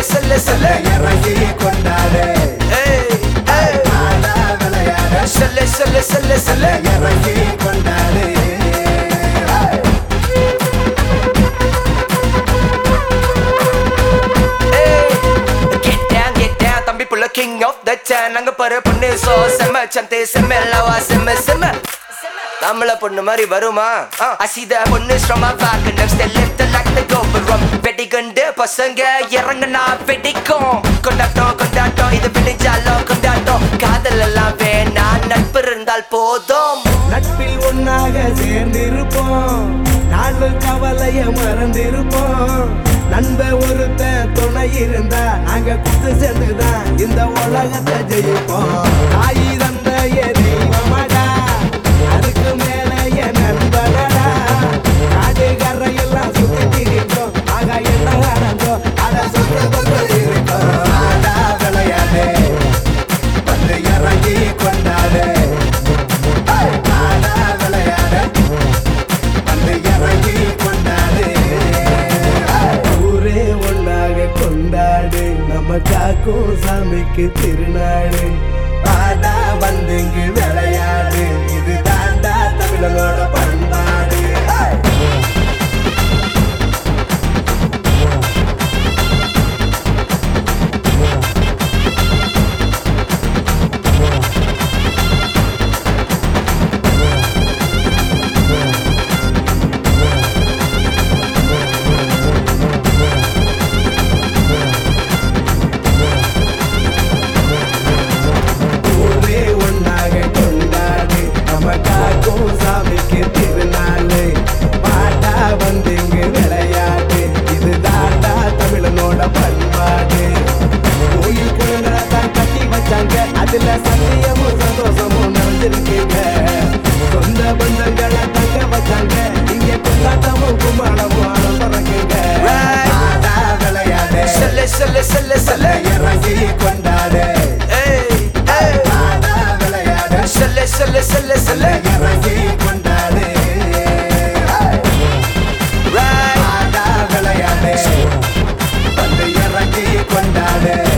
செல்ல செல்ல இறங்கி கொண்டாடு ஏய் ஏய் ஆடா விளையாட செல்ல செல்ல செல்ல செல்ல இறங்கி கொண்டாடு Get down, get down, தம்பி புள்ள king of the town அங்க பாரு பொண்ணு சோ செம்ம சந்தே செம்ம லவா செம்ம செம்ம நம்மள பொண்ணு மாதிரி வருமா அசித பொண்ணு ஸ்ட்ரமா பாக்கு நெக்ஸ்ட் லெஃப்ட் லைக் தி கோபுரம் வெடிகண்டு பசங்க இறங்குனா வெடிக்கும் கொண்டாட்டம் கொண்டாட்டம் இது விடிஞ்சாலும் கொண்டாட்டம் காதல் எல்லாம் வேணா நட்பு இருந்தால் போதும் நட்பில் ஒன்னாக சேர்ந்திருப்போம் நாலு கவலைய மறந்திருப்போம் நண்ப ஒருத்தன் துணை இருந்தா நாங்க குத்து சேர்ந்துதான் இந்த உலகத்தை ஜெயிப்போம் தாய் தந்த தெய்வமடா அதுக்கு மேல என் நண்பனடா காடு கரையெல்லாம் சுத்தி திரிப்போம் ஆக என்ன நடந்தோம் அட சுத்த கொண்டு இருக்கோம் ஆடா விளையாடு வந்து இறங்கி கொண்டாடு ஆடா விளையாட வந்து இறங்கி கொண்டாடு ஊரே ஒன்னாக கொண்டாடு நம்ம காக்கும் சாமிக்கு திருநாடு ஆடா வந்து இங்கு விளையாடு இது தாண்டா தமிழனோட பண்பாடு ஊரே ஒன்னாக கொண்டாடு நம்ம காக்கும் சாமிக்கு திருநாளு பாட்டா வந்து இங்கு விளையாடு இது தாண்டா தமிழனோட பண்பாடு கோயில் குழந்தை தான் கட்டி வச்சாங்க அதுல சத்தியமும் சந்தோஷமும் நிறைஞ்சிருக்குங்க சொந்த பந்தங்களை தங்க வச்சாங்க இங்க கொண்டாட்டமும் கும்மாளமும் ஆடம் பறக்குங்க Right. ஆடா விளையாடு செல்ல செல்ல செல்ல செல்ல இறங்கி கொண்டாடு ஏய் ஏய் ஆடா விளையாடு செல்ல செல்ல செல்ல செல்ல இறங்கி கொண்டாடு right ஆடா விளையாடு வந்து இறங்கி கொண்டாடு